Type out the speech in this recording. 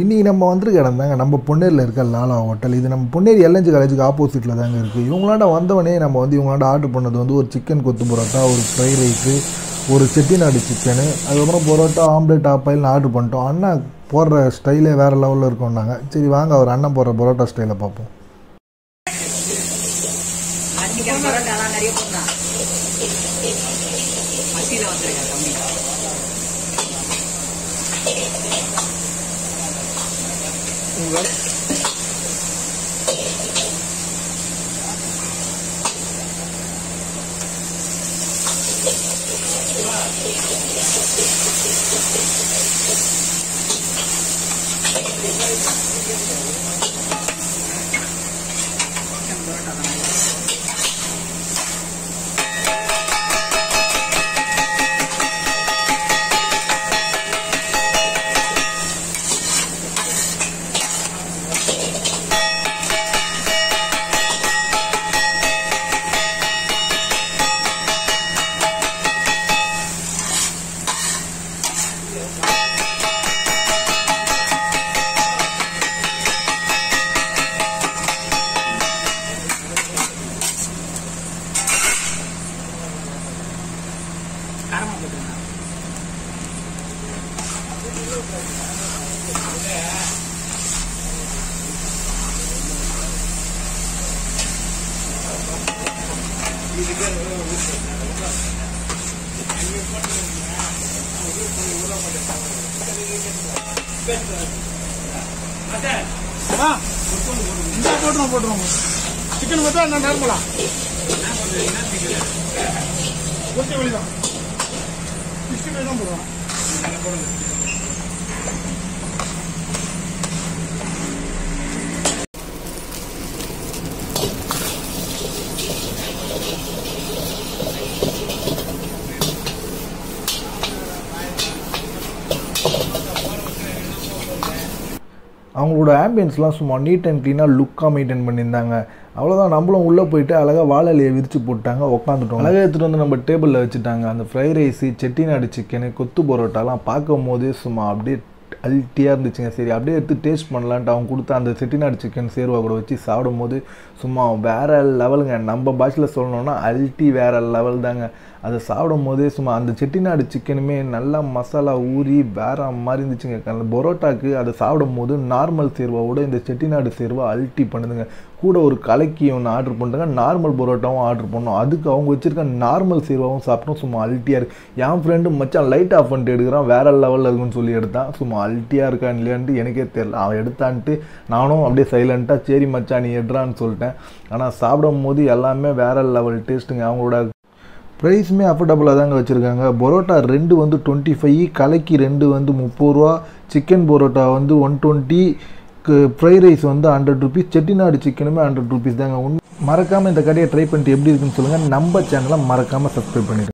இன்றைக்கி நம்ம வந்திருக்க இடம் தாங்க நம்ம பொன்னேரியில் இருக்க லாலா ஹோட்டல் இது நம்ம பொன்னேரி எல்என்ஜி காலேஜுக்கு ஆப்போசிட்டில் தாங்க இருக்குது இவங்களாண்ட வந்தவனே நம்ம வந்து இவங்களாண்ட ஆர்டர் பண்ணது வந்து ஒரு சிக்கன் கொத்து பரோட்டா ஒரு ஃப்ரைட் ரைஸு ஒரு செட்டிநாடு சிக்கனு அதுக்கப்புறம் பரோட்டா ஆம்லேட் ஆப்பாயில்னு ஆர்டர் பண்ணிட்டோம் அண்ணா போடுற ஸ்டைலே வேறு லெவலில் இருக்கும்னாங்க சரி வாங்க அவர் அண்ணன் போடுற பரோட்டா ஸ்டைலை பார்ப்போம் சிக்கன் பரோட்டாலாம் நிறைய போடலாம் மத்தியில் வந்துருங்க கம்மி சிக்கன் பரோட்டா தான் காரமாக போட்டுருங்க போட்டுருவோம் போட்டுருவோம் சிக்கன் பார்த்தா என்ன நார்மலா ஒட்டி வழி தான் சிக்ஸ்டி ஃபைவ் தான் போடுவோம் அவங்களோட ஆம்பியன்ஸ்லாம் சும்மா நீட் அண்ட் க்ளீனாக லுக்காக மெயின்டைன் பண்ணியிருந்தாங்க அவ்வளோதான் நம்மளும் உள்ளே போயிட்டு அழகாக வாழலையை விரித்து போட்டாங்க உட்காந்துட்டோம் அழகாக எடுத்துகிட்டு வந்து நம்ம டேபிளில் வச்சுட்டாங்க அந்த ஃப்ரைட் ரைஸு செட்டிநாடு சிக்கனு கொத்து பரோட்டாலாம் பார்க்கும் போதே சும்மா அப்படியே அல்ட்டியாக இருந்துச்சுங்க சரி அப்படியே எடுத்து டேஸ்ட் பண்ணலான்ட்டு அவங்க கொடுத்த அந்த செட்டிநாடு சிக்கன் சேர்வா கூட வச்சு சாப்பிடும் போது சும்மா வேறு லெவலுங்க நம்ம பாஷையில் சொல்லணும்னா அல்ட்டி வேறு லெவல் தாங்க அதை சாப்பிடும் போதே சும்மா அந்த செட்டிநாடு சிக்கனுமே நல்லா மசாலா ஊறி வேற மாதிரி இருந்துச்சுங்க அந்த பரோட்டாக்கு அதை சாப்பிடும் போது நார்மல் சேர்வாவோட இந்த செட்டிநாடு சேர்வா அல்ட்டி பண்ணுதுங்க கூட ஒரு கலக்கி ஒன்று ஆர்டர் பண்ணுறாங்க நார்மல் பரோட்டாவும் ஆர்டர் பண்ணோம் அதுக்கு அவங்க வச்சுருக்க நார்மல் சேர்வாவும் சாப்பிட்டோம் சும்மா அல்ட்டியாக இருக்குது என் ஃப்ரெண்டு மச்சான் லைட் ஆஃப் பண்ணிட்டு எடுக்கிறான் வேற லெவலில் இருக்குன்னு சொல்லி எடுத்தான் சும்மா அல்ட்டியாக இருக்கான் இல்லையான்ட்டு எனக்கே தெரியல அவன் எடுத்தான்ட்டு நானும் அப்படியே சைலண்ட்டாக சரி மச்சான் நீ எடுறான்னு சொல்லிட்டேன் ஆனால் சாப்பிடும் போது எல்லாமே வேற லெவல் டேஸ்ட்டுங்க அவங்களோட ப்ரைஸுமே அஃபோர்டபுளாக தாங்க வச்சுருக்காங்க பரோட்டா ரெண்டு வந்து டுவெண்ட்டி ஃபைவ் கலக்கி ரெண்டு வந்து முப்பது ரூபா சிக்கன் பரோட்டா வந்து ஒன் டுவெண்ட்டி ஃப்ரைட் ரைஸ் வந்து ஹண்ட்ரட் ருபீஸ் செட்டிநாடு சிக்கனுமே ஹண்ட்ரட் ருபீஸ் தாங்க உண்மை மறக்காமல் இந்த கடையை ட்ரை பண்ணிட்டு எப்படி இருக்குன்னு சொல்லுங்கள் நம்ம சேனலை மறக்காமல் சப்ஸ்கிரைப் பண்ணிடுங்க